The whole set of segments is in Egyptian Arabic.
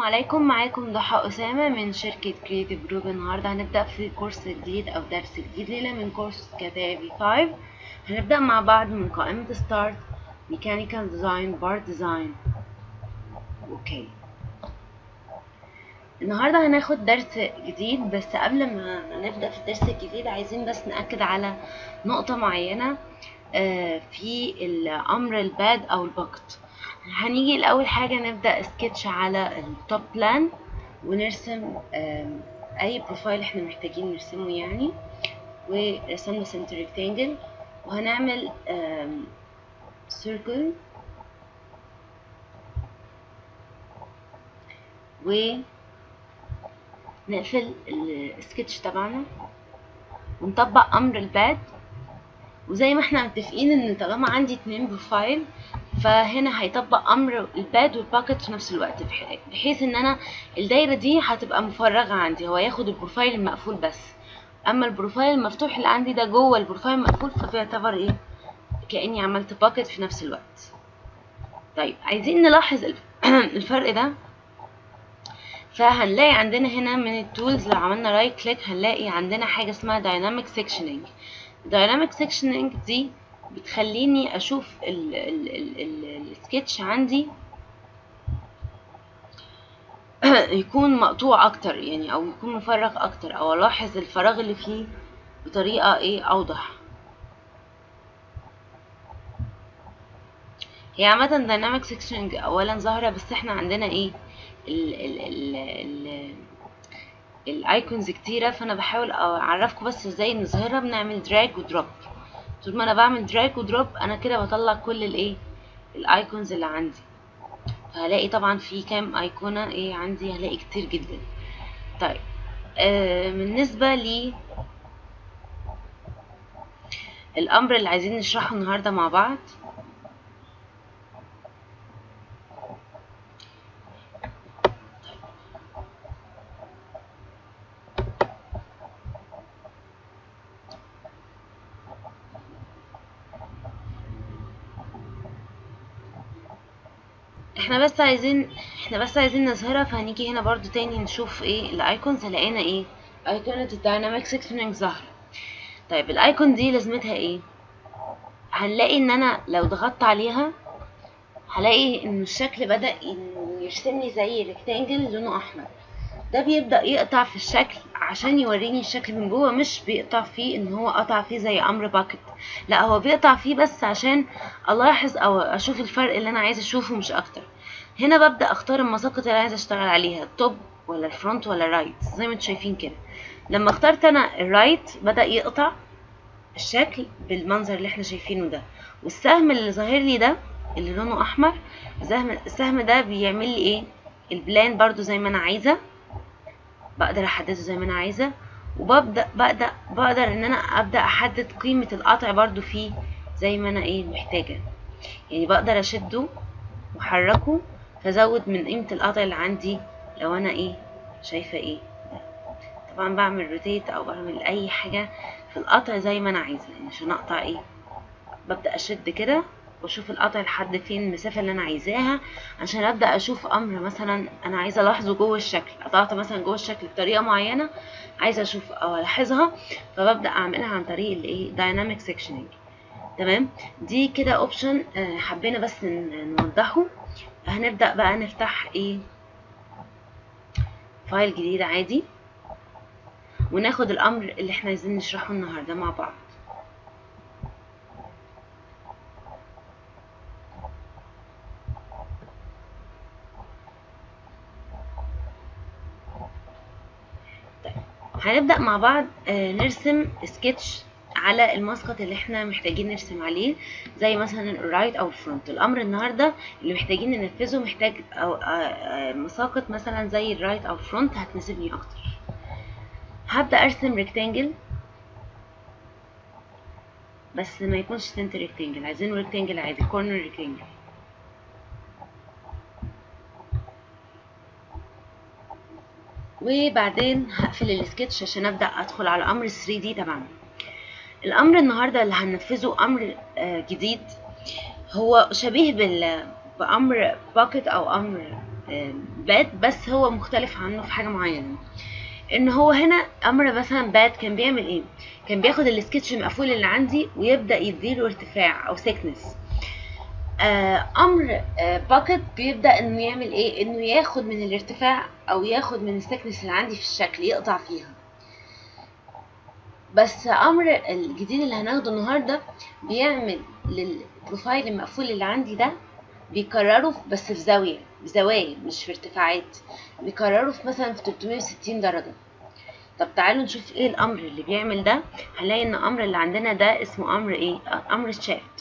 عليكم معاكم ضحى أسامة من شركة كريتيف جروب النهاردة هنبدأ في كورس جديد أو درس جديد ليلة من كورس كتابي 5 هنبدأ مع بعض من قائمة ستارت ميكانيكال ديزاين بارت ديزاين اوكي النهاردة هناخد درس جديد بس قبل ما نبدأ في الدرس الجديد عايزين بس نأكد على نقطة معينة آه، في الأمر الباد أو الباكت هنيجي الأول حاجة نبدأ سكتش على التوب بلان ونرسم آم، أي بروفايل احنا محتاجين نرسمه يعني ورسمنا سنتر ريكتانجل وهنعمل سيركل ونقفل السكتش تبعنا ونطبق أمر الباد وزي ما احنا متفقين ان طالما عندي اتنين بروفايل فهنا هيطبق امر الباد والباكت في نفس الوقت بح- بحيث ان انا الدايره دي هتبقى مفرغه عندي هو ياخد البروفايل المقفول بس اما البروفايل المفتوح اللي عندي ده جوه البروفايل المقفول فبيعتبر ايه كاني عملت باكت في نفس الوقت طيب عايزين نلاحظ الف- الفرق ده فهنلاقي عندنا هنا من التولز لو عملنا رايت كليك هنلاقي عندنا حاجه اسمها دايناميك سيكشننج دايناميك سيكشننج دي بتخليني اشوف ال ال ال ال السكتش عندي يكون مقطوع اكتر يعني او يكون مفرغ اكتر او الاحظ الفراغ اللي فيه بطريقة ايه اوضح هي عامة دايناميك سيكشننج اولا ظاهرة بس احنا عندنا ايه ال ال ال ال الايكونز كتيرة فانا بحاول اعرفكم بس ازاي نظهرها بنعمل دراج ودروب طول ما انا بعمل دراج ودروب انا كده بطلع كل الايه الايكونز اللي عندي فهلاقي طبعا في كام ايقونة ايه عندي هلاقي كتير جدا طيب آه بالنسبة لي الامر اللي عايزين نشرحه النهاردة مع بعض احنا بس عايزين احنا بس عايزين نظهرها فهنيجي هنا برضو تاني نشوف ايه الايكونز هلاقينا ايه ايقونة الدايناميك سيكشننج ظهر طيب الايكون دي لازمتها ايه هنلاقي ان انا لو ضغطت عليها هلاقي ان الشكل بدأ إنه يرسم لي زي ريكتانجل لونه احمر ده بيبدأ يقطع في الشكل عشان يوريني الشكل من جوه مش بيقطع فيه ان هو قطع فيه زي امر باكت لا هو بيقطع فيه بس عشان الاحظ او اشوف الفرق اللي انا عايزه اشوفه مش اكتر هنا ببدأ اختار المساقط اللي عايزه اشتغل عليها التوب ولا الفرونت ولا الرايت زي ما انتم شايفين كده لما اخترت انا الرايت بدأ يقطع الشكل بالمنظر اللي احنا شايفينه ده والسهم اللي ظاهر لي ده اللي لونه احمر السهم السهم ده بيعمل لي ايه البلان برضو زي ما انا عايزه بقدر احدده زي ما انا عايزه وببدا بقدر بقدر ان انا ابدا احدد قيمه القطع برضو فيه زي ما انا ايه محتاجه يعني بقدر اشده واحركه فازود من قيمه القطع اللي عندي لو انا ايه شايفه ايه ده. طبعا بعمل روتيت او بعمل اي حاجه في القطع زي ما انا عايزه يعني عشان اقطع ايه ببدا اشد كده واشوف القطع لحد فين المسافه اللي انا عايزاها عشان ابدا اشوف امر مثلا انا عايزه الاحظه جوه الشكل قطعت مثلا جوه الشكل بطريقه معينه عايزه اشوف او الاحظها فببدا اعملها عن طريق الايه دايناميك سيكشننج تمام دي كده اوبشن حبينا بس ن- نوضحه هنبدا بقى نفتح ايه فايل جديد عادي وناخد الامر اللي احنا عايزين نشرحه النهارده مع بعض هنبدأ مع بعض آه، نرسم سكتش على المسقط اللي احنا محتاجين نرسم عليه زي مثلا الرايت او الفرونت الامر النهارده اللي محتاجين ننفذه محتاج أو آه، آه، مساقط مثلا زي الرايت او الفرونت هتناسبني اكتر هبدأ ارسم ريكتانجل بس ما يكونش سنتر ريكتانجل عايزينه ريكتانجل عادي كورنر ريكتانجل وبعدين هقفل السكتش عشان ابدا ادخل على امر 3 دي تبعنا الامر النهارده اللي هننفذه امر آه، جديد هو شبيه بال بامر باكت او امر الباد بس هو مختلف عنه في حاجه معينه ان هو هنا امر مثلا باد كان بيعمل ايه كان بياخد السكتش المقفول اللي عندي ويبدا يديله ارتفاع او سيكنس آه امر آه باكت بيبدا انه يعمل ايه انه ياخد من الارتفاع او ياخد من السكنس اللي عندي في الشكل يقطع فيها بس امر الجديد اللي هناخده النهارده بيعمل للبروفايل المقفول اللي عندي ده بيكرره بس في زاويه بزوايا مش في ارتفاعات بيكرره في مثلا في 360 درجه طب تعالوا نشوف ايه الامر اللي بيعمل ده هنلاقي ان الامر اللي عندنا ده اسمه امر ايه امر الشافت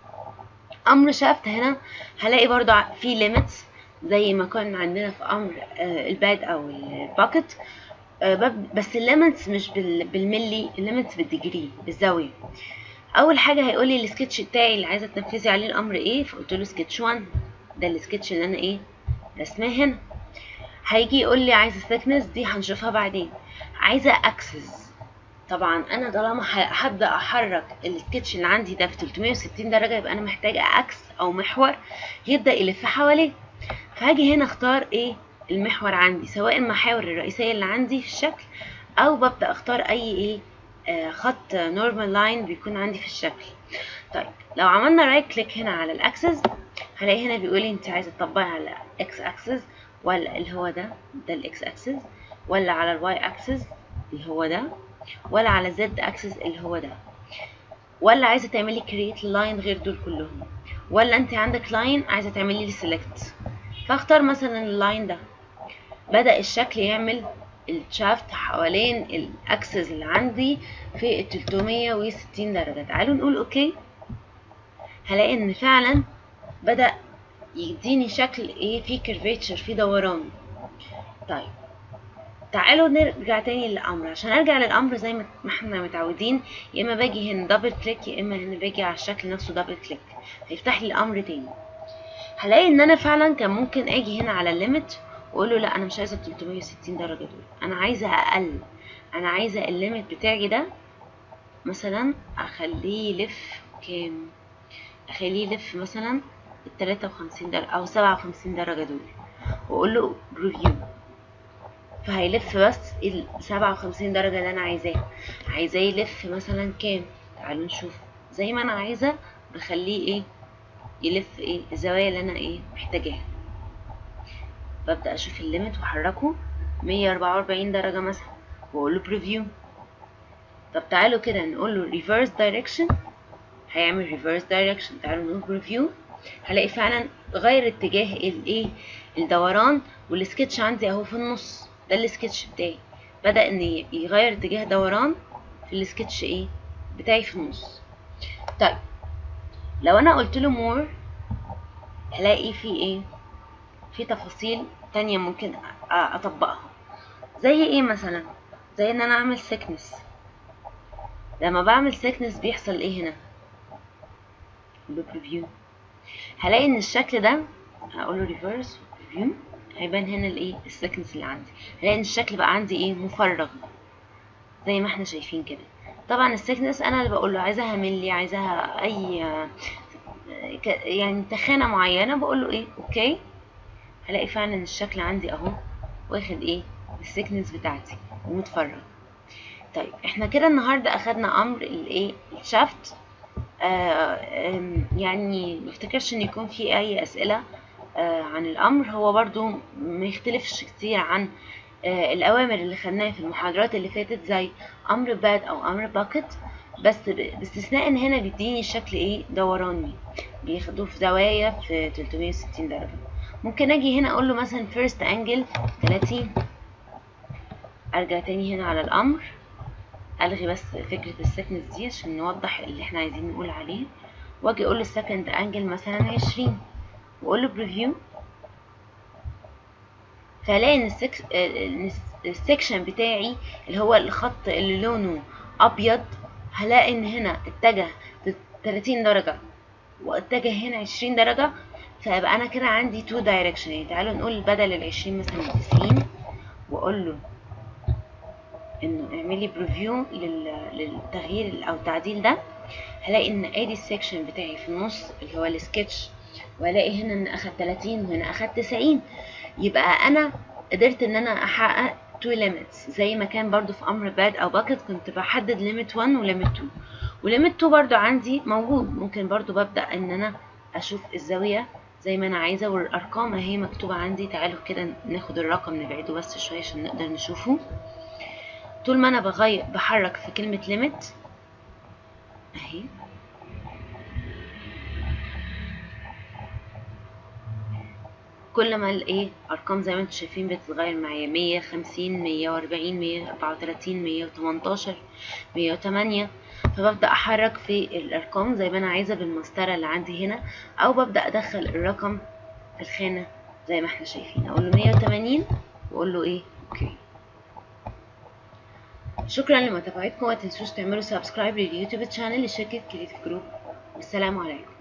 امر شافت هنا هلاقي برضو في ليميتس زي ما كان عندنا في امر الباد او الباكت بس الليميتس مش بالملي الليميتس بالديجري بالزاويه اول حاجه هيقول لي السكتش بتاعي اللي عايزه تنفذي عليه الامر ايه فقلت له سكتش 1 ده السكتش اللي انا ايه رسماه هنا هيجي يقول لي عايزه الثيكنس دي هنشوفها بعدين عايزه اكسس طبعا انا طالما هبدا احرك السكتش اللي عندي ده في 360 درجه يبقى انا محتاجه اكس او محور يبدا يلف حواليه فهاجي هنا اختار ايه المحور عندي سواء المحاور الرئيسيه اللي عندي في الشكل او ببدا اختار اي ايه آه خط نورمال لاين بيكون عندي في الشكل طيب لو عملنا رايت كليك هنا على الاكسس هلاقي هنا بيقول لي انت عايزه تطبقي على اكس اكسس ولا اللي هو ده ده الاكس اكسس ولا على الواي اكسس اللي هو ده ولا على زد اكسس اللي هو ده ولا عايزه تعملي كرييت لاين غير دول كلهم ولا انت عندك لاين عايزه تعملي لي سيلكت فاختار مثلا اللاين ده بدا الشكل يعمل الشافت حوالين الاكسس اللي عندي في 360 درجه تعالوا نقول اوكي هلاقي ان فعلا بدا يديني شكل ايه فيه كيرفيتشر فيه دوران طيب تعالوا نرجع تاني للامر عشان ارجع للامر زي ما احنا متعودين يا اما باجي هنا دبل كليك يا اما هنا باجي على الشكل نفسه دبل كليك هيفتح لي الامر تاني هلاقي ان انا فعلا كان ممكن اجي هنا على الليميت واقول له لا انا مش عايزه 360 درجه دول انا عايزه اقل انا عايزه الليميت بتاعي ده مثلا اخليه يلف كام اخليه يلف مثلا ال 53 درجه او 57 درجه دول واقول له ريفيو فهيلف بس ال 57 درجه اللي انا عايزاها عايزاه يلف مثلا كام تعالوا نشوف زي ما انا عايزه بخليه ايه يلف ايه الزوايا اللي انا ايه محتاجاها ببدا اشوف الليميت واحركه 144 درجه مثلا واقول له بريفيو طب تعالوا كده نقول له ريفرس دايركشن هيعمل ريفرس دايركشن تعالوا نقول بريفيو هلاقي فعلا غير اتجاه الايه الدوران والسكتش عندي اهو في النص ده السكتش بتاعي بدا ان يغير اتجاه دوران في السكتش ايه بتاعي في النص طيب لو انا قلت له مور هلاقي في ايه في تفاصيل تانية ممكن اطبقها زي ايه مثلا زي ان انا اعمل سيكنس لما بعمل سيكنس بيحصل ايه هنا بريفيو هلاقي ان الشكل ده هقول له ريفرس بريفيو هيبان هنا الايه السيكنس اللي عندي هلاقي ان الشكل بقى عندي ايه مفرغ زي ما احنا شايفين كده طبعا السيكنس انا اللي بقول له عايزاها ملي عايزاها اي يعني تخانه معينه بقول له ايه اوكي هلاقي فعلا الشكل عندي اهو واخد ايه السيكنس بتاعتي ومتفرغ طيب احنا كده النهارده اخدنا امر الايه الشافت آه يعني مفتكرش ان يكون في اي اسئله آه عن الامر هو برضو ما يختلفش كتير عن آه الاوامر اللي خدناها في المحاضرات اللي فاتت زي امر باد او امر باكت بس باستثناء ان هنا بيديني الشكل ايه دوراني بياخدوه في زوايا في 360 درجه ممكن اجي هنا اقول له مثلا فيرست انجل 30 ارجع تاني هنا على الامر الغي بس فكره السكنس دي عشان نوضح اللي احنا عايزين نقول عليه واجي اقول له السكند انجل مثلا 20 واقول له بريفيو فهلاقي ان السكشن بتاعي اللي هو الخط اللي لونه ابيض هلاقي ان هنا اتجه 30 درجه واتجه هنا 20 درجه فيبقى انا كده عندي تو دايركشن يعني تعالوا نقول بدل ال 20 مثلا 90 واقول له انه اعملي بريفيو للتغيير او التعديل ده هلاقي ان ادي السكشن بتاعي في النص اللي هو السكتش وهلاقي هنا ان اخد 30 وهنا اخد 90 يبقى انا قدرت ان انا احقق تو limits زي ما كان برضو في امر باد او باكت كنت بحدد limit 1 و limit 2 و limit 2 برضو عندي موجود ممكن برضو ببدأ ان انا اشوف الزاوية زي ما انا عايزة والارقام اهي مكتوبة عندي تعالوا كده ناخد الرقم نبعده بس شوية عشان نقدر نشوفه طول ما انا بغير بحرك في كلمة limit اهي كل ما الايه ارقام زي ما انتم شايفين بتتغير معايا مية خمسين مية واربعين مية اربعة وتلاتين مية وتمنتاشر مية وتمانية فببدأ احرك في الارقام زي ما انا عايزة بالمسطرة اللي عندي هنا او ببدأ ادخل الرقم في الخانة زي ما احنا شايفين اقول له مية وتمانين واقول له ايه اوكي شكرا لمتابعتكم ما تنسوش تعملوا سبسكرايب لليوتيوب تشانل لشركة كريتيف جروب والسلام عليكم